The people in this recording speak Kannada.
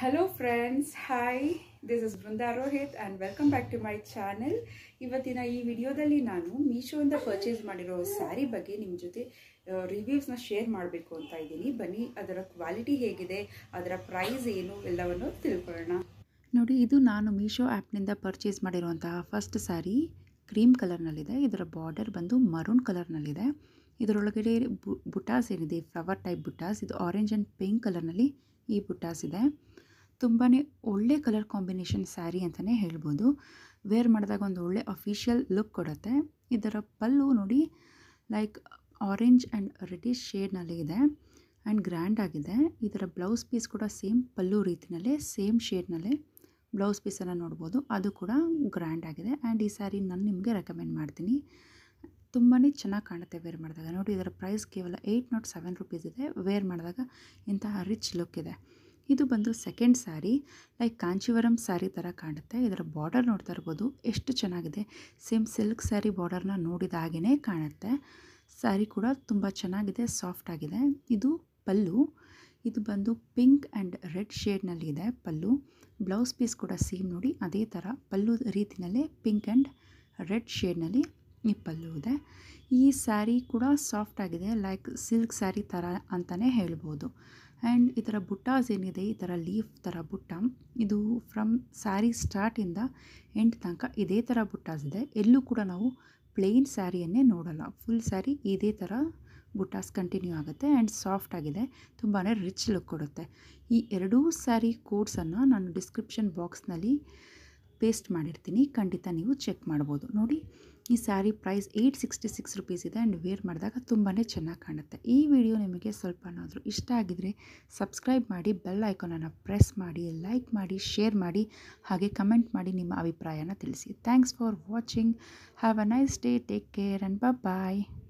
hello friends hi this is Brinda Rohit and welcome back to my channel ಇವತ್ತಿನ ಈ ವಿಡಿಯೋದಲ್ಲಿ ನಾನು ಮೀಶೋಯಿಂದ ಪರ್ಚೇಸ್ ಮಾಡಿರೋ ಸ್ಯಾರಿ ಬಗ್ಗೆ ನಿಮ್ಮ ಜೊತೆ ರಿವ್ಯೂಸ್ನ ಶೇರ್ ಮಾಡಬೇಕು ಅಂತ ಇದ್ದೀನಿ ಬನ್ನಿ ಅದರ ಕ್ವಾಲಿಟಿ ಹೇಗಿದೆ ಅದರ ಪ್ರೈಸ್ ಏನು ಎಲ್ಲವನ್ನು ತಿಳ್ಕೊಳ್ಳೋಣ ನೋಡಿ ಇದು ನಾನು ಮೀಶೋ ಆ್ಯಪ್ನಿಂದ ಪರ್ಚೇಸ್ ಮಾಡಿರುವಂತಹ ಫಸ್ಟ್ ಸ್ಯಾರಿ ಕ್ರೀಮ್ ಕಲರ್ನಲ್ಲಿದೆ ಇದರ ಬಾರ್ಡರ್ ಬಂದು ಮರೂನ್ ಕಲರ್ನಲ್ಲಿದೆ ಇದರೊಳಗಡೆ ಬು ಬುಟಾಸ್ ಏನಿದೆ ಫ್ಲವರ್ ಟೈಪ್ ಬುಟಾಸ್ ಇದು ಆರೆಂಜ್ ಆ್ಯಂಡ್ ಪಿಂಕ್ ಕಲರ್ನಲ್ಲಿ ಈ ಬುಟಾಸ್ ಇದೆ ತುಂಬಾ ಒಳ್ಳೆ ಕಲರ್ ಕಾಂಬಿನೇಷನ್ ಸ್ಯಾರಿ ಅಂತಲೇ ಹೇಳ್ಬೋದು ವೇರ್ ಮಾಡಿದಾಗ ಒಂದು ಒಳ್ಳೆ ಅಫಿಷಿಯಲ್ ಲುಕ್ ಕೊಡುತ್ತೆ ಇದರ ಪಲ್ಲು ನೋಡಿ ಲೈಕ್ ಆರೆಂಜ್ ಆ್ಯಂಡ್ ರೆಡಿಶ್ ಶೇಡ್ನಲ್ಲಿ ಇದೆ ಆ್ಯಂಡ್ ಗ್ರ್ಯಾಂಡ್ ಆಗಿದೆ ಇದರ ಬ್ಲೌಸ್ ಪೀಸ್ ಕೂಡ ಸೇಮ್ ಪಲ್ಲು ರೀತಿಯಲ್ಲೇ ಸೇಮ್ ಶೇಡ್ನಲ್ಲೇ ಬ್ಲೌಸ್ ಪೀಸನ್ನು ನೋಡ್ಬೋದು ಅದು ಕೂಡ ಗ್ರ್ಯಾಂಡ್ ಆಗಿದೆ ಆ್ಯಂಡ್ ಈ ಸ್ಯಾರಿ ನಾನು ನಿಮಗೆ ರೆಕಮೆಂಡ್ ಮಾಡ್ತೀನಿ ತುಂಬಾ ಚೆನ್ನಾಗಿ ಕಾಣುತ್ತೆ ವೇರ್ ಮಾಡಿದಾಗ ನೋಡಿ ಇದರ ಪ್ರೈಸ್ ಕೇವಲ ಏಯ್ಟ್ ನಾಟ್ ಸೆವೆನ್ ರುಪೀಸ್ ಇದೆ ವೇರ್ ಮಾಡಿದಾಗ ಇಂತಹ ರಿಚ್ ಲುಕ್ ಇದೆ ಇದು ಬಂದು ಸೆಕೆಂಡ್ ಸ್ಯಾರಿ ಲೈಕ್ ಕಾಂಚೀವರಂ ಸ್ಯಾರಿ ಥರ ಕಾಣುತ್ತೆ ಇದರ ಬಾರ್ಡರ್ ನೋಡ್ತಾ ಇರ್ಬೋದು ಎಷ್ಟು ಚೆನ್ನಾಗಿದೆ ಸೇಮ್ ಸಿಲ್ಕ್ ಸ್ಯಾರಿ ಬಾರ್ಡರ್ನ ನೋಡಿದ ಹಾಗೆಯೇ ಕಾಣುತ್ತೆ ಸ್ಯಾರಿ ಕೂಡ ತುಂಬ ಚೆನ್ನಾಗಿದೆ ಸಾಫ್ಟ್ ಆಗಿದೆ ಇದು ಪಲ್ಲು ಇದು ಬಂದು ಪಿಂಕ್ ಆ್ಯಂಡ್ ರೆಡ್ ಶೇಡ್ನಲ್ಲಿ ಇದೆ ಪಲ್ಲು ಬ್ಲೌಸ್ ಪೀಸ್ ಕೂಡ ಸೇಮ್ ನೋಡಿ ಅದೇ ಥರ ಪಲ್ಲು ರೀತಿಯಲ್ಲೇ ಪಿಂಕ್ ಆ್ಯಂಡ್ ರೆಡ್ ಶೇಡ್ನಲ್ಲಿ ಈ ಪಲ್ಲು ಇದೆ ಈ ಸ್ಯಾರಿ ಕೂಡ ಸಾಫ್ಟ್ ಆಗಿದೆ ಲೈಕ್ ಸಿಲ್ಕ್ ಸ್ಯಾರಿ ಥರ ಅಂತಲೇ ಹೇಳ್ಬೋದು ಆ್ಯಂಡ್ ಇದರ ಬುಟ್ಟಾಸ್ ಏನಿದೆ ಈ ಥರ ಲೀಫ್ ಥರ ಬುಟ್ಟ ಇದು ಫ್ರಮ್ ಸ್ಯಾರಿ ಸ್ಟಾರ್ಟಿಂದ ಎಂಡ್ ತನಕ ಇದೇ ಥರ ಬುಟ್ಟಾಸ್ ಇದೆ ಎಲ್ಲೂ ಕೂಡ ನಾವು ಪ್ಲೇನ್ ಸ್ಯಾರಿಯನ್ನೇ ನೋಡಲ್ಲ ಫುಲ್ ಸ್ಯಾರಿ ಇದೇ ಥರ ಬುಟ್ಟಾಸ್ ಕಂಟಿನ್ಯೂ ಆಗುತ್ತೆ ಆ್ಯಂಡ್ ಸಾಫ್ಟ್ ಆಗಿದೆ ತುಂಬಾ ರಿಚ್ ಲುಕ್ ಕೊಡುತ್ತೆ ಈ ಎರಡೂ ಸ್ಯಾರಿ ಕೋಡ್ಸನ್ನು ನಾನು ಡಿಸ್ಕ್ರಿಪ್ಷನ್ ಬಾಕ್ಸ್ನಲ್ಲಿ ಪೇಸ್ಟ್ ಮಾಡಿರ್ತೀನಿ ಖಂಡಿತ ನೀವು ಚೆಕ್ ಮಾಡ್ಬೋದು ನೋಡಿ ಈ sari price eight sixty six rupees ಇದೆ ಆ್ಯಂಡ್ ವೇರ್ ಮಾಡಿದಾಗ ತುಂಬಾ ಚೆನ್ನಾಗಿ ಕಾಣುತ್ತೆ ಈ ವಿಡಿಯೋ ನಿಮಗೆ ಸ್ವಲ್ಪನಾದರೂ ಇಷ್ಟ ಆಗಿದರೆ ಸಬ್ಸ್ಕ್ರೈಬ್ ಮಾಡಿ ಬೆಲ್ ಐಕಾನನ್ನು ಪ್ರೆಸ್ ಮಾಡಿ ಲೈಕ್ ಮಾಡಿ ಶೇರ್ ಮಾಡಿ ಹಾಗೆ ಕಮೆಂಟ್ ಮಾಡಿ ನಿಮ್ಮ ಅಭಿಪ್ರಾಯನ ತಿಳಿಸಿ thanks for watching have a nice day take care and bye